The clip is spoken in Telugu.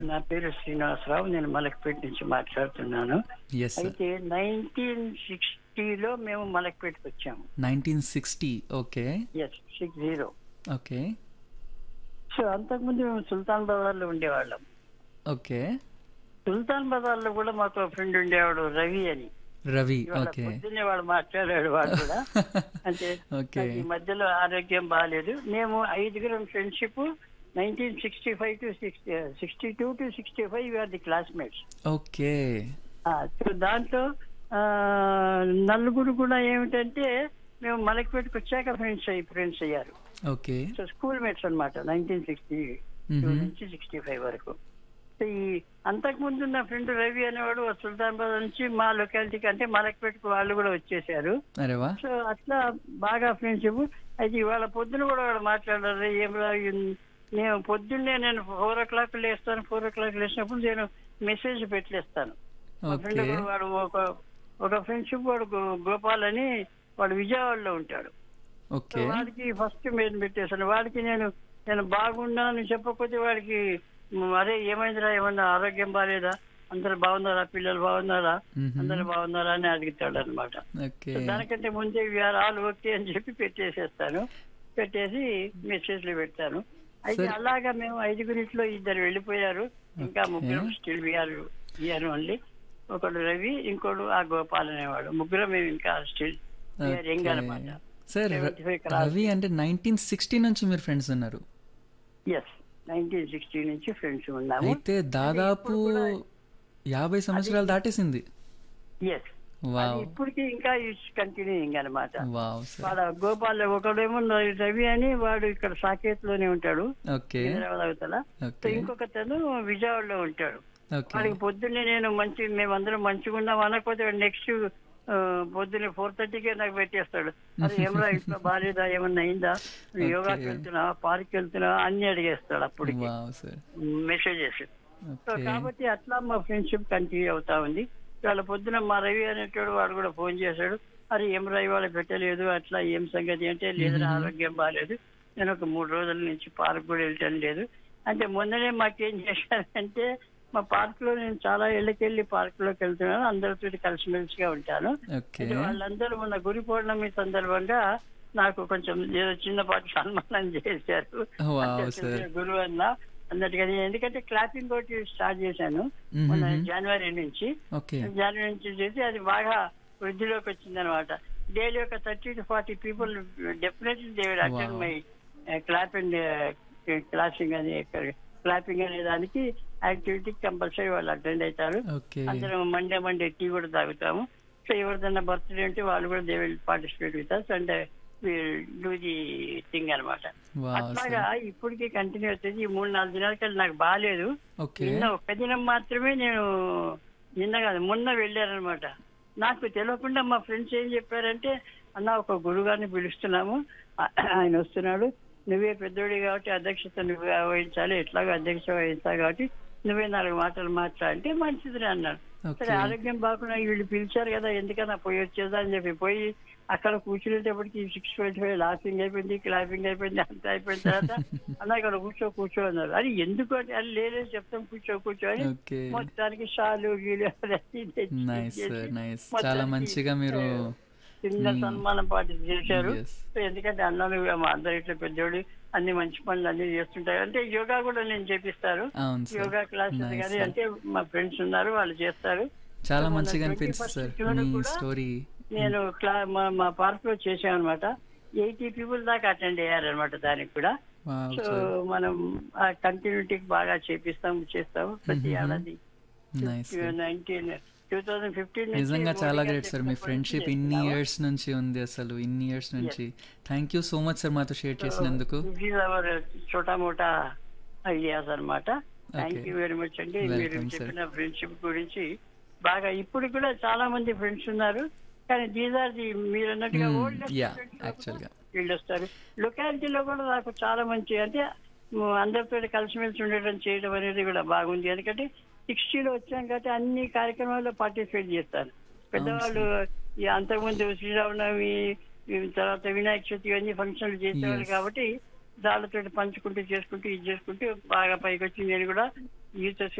నా పేరు శ్రీనివాసరావు నేను మలక్పేట నుంచి మాట్లాడుతున్నాను ఎస్ సార్ అయితే నైన్టీన్ సిక్స్టీలో మేము మలక్పేటకి వచ్చాము nineteen sixty okay yes six zero okay so అంతకుముందు మేము సుల్తాన్ బజార్లో ఉండేవాళ్ళం ఓకే సుల్తాన్ బజార్లో కూడా మాకు ఫ్రెండ్ ఉండేవాడు రవి అని రవి ఇవాళ ఓకే పొద్దున్నే వాడు మాట్లాడాడు వాడు కూడా అంటే ఓకే నాకు ఈ మధ్యలో ఆరోగ్యం బాగాలేదు మేము ఐదుగురం friendship nineteen sixty five to sixty sixty two to sixty five are the classmates okay so దాంట్లో ఆ, నలుగురు కూడా ఏమిటంటే మేము మలక్పేటకు వచ్చాక ఫ్రెండ్స్ అయ్యి ఫ్రెండ్స్ అయ్యారు ఓకే సో స్కూల్ మేట్స్ అనమాట నైన్టీన్ సిక్స్టీ టూ మ్మ్. నుంచి సిక్స్టీ ఫైవ్ వరకు సో ఈ అంతకుముందు నా ఫ్రెండ్ రవి అనేవాడు సుల్తానాబాద్ నుంచి మా లొకాలిటీకి అంటే మలక్పేటకు వాళ్ళు కూడా వచ్చేసారు అరే వా సో అట్లా బాగా ఫ్రెండ్షిప్ అయితే ఇవాళ పొద్దున కూడా వాడు మాట్లాడారు ఏం రా, ఇన్- నేను పొద్దున్నే నేను ఫోర్ ఓ క్లాక్ లేస్తాను ఫోర్ ఓ క్లాక్ లేచినప్పుడు నేను మెసేజ్ పెట్టలేస్తాను మా ఫ్రెండ్ ఓకే కూడా వాడు ఒక ఒక ఫ్రెండ్షిప్ వాడు గో- గోపాల్ అని వాడు విజయవాడలో ఉంటాడు సో ఓకే వాడికి ఫస్ట్ మెయిన్ పెట్టేశాను వాడికి నేను నేను బాగున్నాను చెప్పకపోతే వాడికి "మ్, అరే ఏమైందిరా ఏమన్నా ఆరోగ్యం బాగాలేదా అందరు బాగున్నారా పిల్లలు బాగున్నారా మ్మ్. అందరు బాగున్నారా అని అడుగుతాడు అనమాట ఓకే దానికంటే ముందే వీఆర్ ఆల్ ఓకే అని చెప్పి పెట్టేసేస్తాను పెట్టేసి మెసేజ్లు పెడతాను అయితే సరే. అలాగా మేము ఐదుగురిట్లో ఇద్దరు వెళ్ళిపోయారు ఇంకా Okay. ముగ్గురు స్టిల్ వీఆర్ వీఆర్ ఓన్లీ ఒకడు రవి ఇంకోడు ఆ గోపాల్ అనేవాడు ముగ్గురు మేము ఇంకా స్టిల్ వీఆర్ యంగ్ అనమాట సార్ 75 cross. రవి అంటే నైన్టీన్ సిక్స్టీ నుంచి మీరు ఫ్రెండ్స్ ఉన్నారు ఎస్ నైన్టీన్ సిక్స్టీ నుంచి ఫ్రెండ్స్ ఉన్నాము అయితే దాదాపు కూడా- యాభై సంవత్సరాలు దాటేసింది ఎస్ వావ్ ఇప్పటికీ ఇంకా కంటిన్యూయింగ్ అనమాట వావ్ సార్ వాళ్ళ గోపాల్ ఒకడేమో రవి అని వాడు ఇక్కడ సాకేత్ లోనే ఉంటాడు ఓకే హైదరాబాద్ అవతల సో ఓకే ఇంకొక తను విజయవాడలో ఉంటాడు ఓకే వాడికి పొద్దున్నే నేను మంచి మేమందరం మంచిగా ఉన్నాం అనకపోతే నెక్స్ట్ పొద్దున్నే ఫోర్ థర్టీకే నాకు పెట్టేస్తాడు అది ఏమరా ఇంట్లో బాగాలేదా ఏమన్నా అయిందా నువ్వు యోగాకి Okay. వెళ్తున్నావా పార్క్ వెళ్తున్నావా అన్ని అడిగేస్తాడు అప్పటికి wow sir messages so okay కాబట్టి అట్లా మా ఫ్రెండ్షిప్ కంటిన్యూ అవుతా ఉంది వాళ్ళ పొద్దున మా రవి అనేటోడు వాడు కూడా ఫోన్ చేశాడు అరే ఏం రవి వాళ్ళు పెట్టలేదు అట్లా ఏం సంగతి అంటే లేదని ఆరోగ్యం బాగాలేదు నేను ఒక మూడు రోజుల నుంచి పార్క్ కూడా వెళ్ళటం లేదు అంటే మొన్ననే మాకేం చేశారంటే మా పార్క్ లో నేను చాలా ఏళ్ళకెళ్ళి పార్క్ లోకి వెళ్తున్నాను అందరితో కలిసిమెలిసిగా ఉంటాను ఓకే అయితే వాళ్ళందరూ మొన్న గురి పౌర్ణమి సందర్భంగా నాకు కొంచెం ఏదో చిన్నపాటి సన్మానం చేశారు వావ్ అంటే సార్ గురువు అన్న అన్నట్టుగా నేను ఎందుకంటే క్లాపింగ్ ఒకటి స్టార్ట్ చేశాను మ్మ్. మొన్న జనవరి నుంచి ఓకే జనవరి నుంచి చేసి అది బాగా వృద్ధిలోకి వచ్చింది అనమాట డైలీ ఒక thirty to forty people definitely they will attend Wow. My clap and క్లాసింగ్ అని క్లాపింగ్ అనే దానికి యాక్టివిటీ కంపల్సరీ వాళ్ళు అటెండ్ అవుతారు ఓకే అందరం మండే మండే టీ కూడా తాగుతాము సో ఎవరిదన్నా బర్త్డే ఉంటే వాళ్ళు కూడా they will participate with us and do the thing అనమాట వావ్ అట్లాగా సార్ ఇప్పటికీ కంటిన్యూ అవుతుంది ఈ మూడు నాలుగు దినాల కల్లా నాకు బాగాలేదు ఓకే నిన్న ఒక్క దినం మాత్రమే నేను నిన్న కాదు మొన్న వెళ్ళారనమాట నాకు తెలియకుండా మా ఫ్రెండ్స్ ఏం చెప్పారంటే అన్న ఒక గురుగారిని పిలుస్తున్నాము ఆ- ఆయన వస్తున్నాడు నువ్వే పెద్దోడి కాబట్టి అధ్యక్షత నువ్వే వహించాలి ఎట్లాగో అధ్యక్ష వహించాలి కాబట్టి నువ్వే నాలుగు మాటలు మాట్లాడంటే మంచిదిలే అన్నాడు ఓకే సరే ఆరోగ్యం బాగున్నా వీళ్ళు పిలిచారు కదా ఎందుకన్నా పోయి వచ్చేదా అని చెప్పి పోయి అక్కడ కూర్చునేటప్పటికి సిక్స్ ట్వంటీ ఫైవ్ లాఫింగ్ అయిపోయింది క్లాపింగ్ అయిపోయింది అంత అయిపోయిన తర్వాత అన్న ఇక్కడ కూర్చో కూర్చో అన్నారు అది ఎందుకు అంటే అది లేదే చెప్తాం కూర్చో కూర్చో అని ఓకే మొత్తానికి షాలు గీలు అవన్నీ తెచ్చి నైస్ చేసి సార్ నైస్ మొత్తానికి, చాలా మంచిగా మీరు చిన్న మీ- సన్మానం పార్టీ చేశారు Yes. సో ఎందుకంటే అన్నాను మా అందరి ఇట్లా పెద్దోడు అన్ని మంచి పనులు అన్ని చేస్తుంటారు అంటే యోగా కూడా నేను చేపిస్తారు అవును సార్ యోగా క్లాసెస్ Nice, కానీ sir. అంటే మా ఫ్రెండ్స్ ఉన్నారు వాళ్ళు చేస్తారు చాలా మొన్న మంచిగా 21st అనిపించింది సార్ జూన్ మీ కూడా స్టోరీ నేను క్లా మా మా పార్క్ లో చేసామన్నమాట ఎయిటీ పీపుల్ దాకా అటెండ్ అయ్యారనమాట దానికి కూడా వావ్ సో సార్ మనం ఆ కంటిన్యూటీకి బాగా చేపిస్తాం చేస్తాం ప్రతి Mhm. ఏడాది nice nineteen two thousand fifteen నిజంగా చాలా గ్రేట్ సార్ మీ ఫ్రెండ్షిప్ ఇన్ని ఇయర్స్ నుంచి ఉంది అసలు ఇన్ని ఇయర్స్ నుంచి thank you so much sir మాతో షేర్ చేసినందుకు అవర్ చోటా మోటా ఐడియాస్ అనమాట thank Okay. You very much అండి Welcome, మీరు sir. చెప్పిన ఫ్రెండ్షిప్ గురించి బాగా ఇప్పుడు కూడా చాలా మంది ఫ్రెండ్స్ ఉన్నారు కానీ దీస్ ఆర్ ది మీరు అన్నట్టుగా Hmm, old yeah, friends actual గా. వీళ్ళు వస్తారు లొకాలిటీలో కూడా నాకు చాలా మంచి అంటే మ్, అందరితో కలిసిమెలిసి ఉండటం చేయడం అనేది కూడా బాగుంది ఎందుకంటే సిక్స్టీలో వచ్చాం కాబట్టి అన్ని కార్యక్రమాల్లో పార్టిసిపేట్ చేస్తాను పెద్దవాళ్ళు ఈ అంతకుముందు శ్రీరామనవమి ఈ తర్వాత వినాయక చవితి ఇవన్నీ ఫంక్షన్లు చేసేవాళ్ళు Yes. కాబట్టి దాళ్ళతో పంచుకుంటూ చేసుకుంటూ ఇది చేసుకుంటూ బాగా పైకి వచ్చి నేను కూడా ఈత